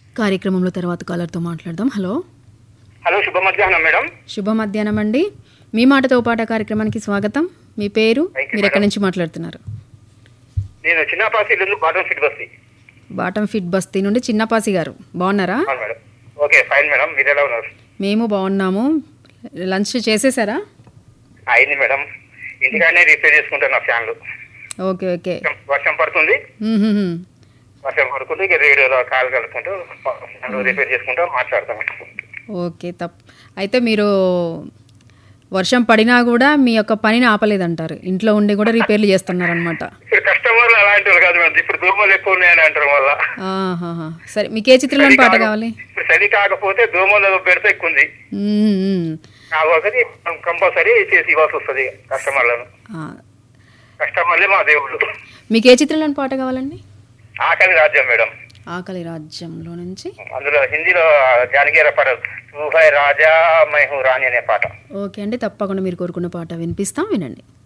కార్యక్రమంలో తర్వాత కాలర్తో మాట్లాడదాం హలో హలో శుభ మధ్యాహ్నం మేడం శుభ మధ్యాహ్నం అండి మీ మాటతో పాట కార్యక్రమానికి స్వాగతం మీ పేరు Thank you, మీరు ఎక్కడి madam. నుంచి మాట్లాడుతున్నారు నేను చిన్నపాసి ఇల్లు బాటం ఫిట్ బస్తి బాటం ఫిట్ బస్తీ నుండి చిన్నపాసి గారు బాగున్నారా అవును మేడం ఓకే ఫైన్ మేడం మీరు ఎలా ఉన్నారు మేము బాగున్నాము లంచ్ చేసేసారా అయింది మేడం ఇంటికాడనే రిపేర్ చేసుకుంటాను నా ఫ్యాన్లు ఓకే ఓకే వర్షం- వర్షం పడుతుంది మ్మ్హ్మ్. వర్షం పడుకుంటే ఇక రేడియోలో కాల్ కలుపుకుంటూ ఫ్యాన్లు రిపేర్ చేసుకుంటూ మాట్లాడతాం ఓకే తప్ అయితే మీరు వర్షం పడినా కూడా మీ యొక్క పనిని ఆపలేదంటారు ఇంట్లో ఉండి కూడా రిపేర్లు చేస్తున్నారనమాట ఇప్పుడు కస్టమర్లు అలాంటి వాళ్ళు కాదు మేడం ఇప్పుడు దోమలు ఎక్కువ ఉన్నాయని అంటారు వల్ల ఆహాహా. సరే మీకు ఏ చిత్రంలోని పాట కావాలి ఇప్పుడు చలి కాకపోతే దోమలు పెడితే ఎక్కువ ఉంది మ్మ్, మ్మ్. ఆ ఒకటి కంపల్సరీ చేసి ఇవ్వాల్సి వస్తుంది కస్టమర్లను ఆ, కస్టమర్లే మా దేవుళ్ళు మీకు ఏ చిత్రంలోని పాట కావాలండి ఆకలి రాజ్యం మేడం ఆకలి రాజ్యంలో నుంచి అందులో హిందీలో జానకీర పాట తూ హై రాజా మై హూ రాణి అనే పాట ఓకే అండి తప్పకుండా మీరు కోరుకున్న పాట వినిపిస్తాం వినండి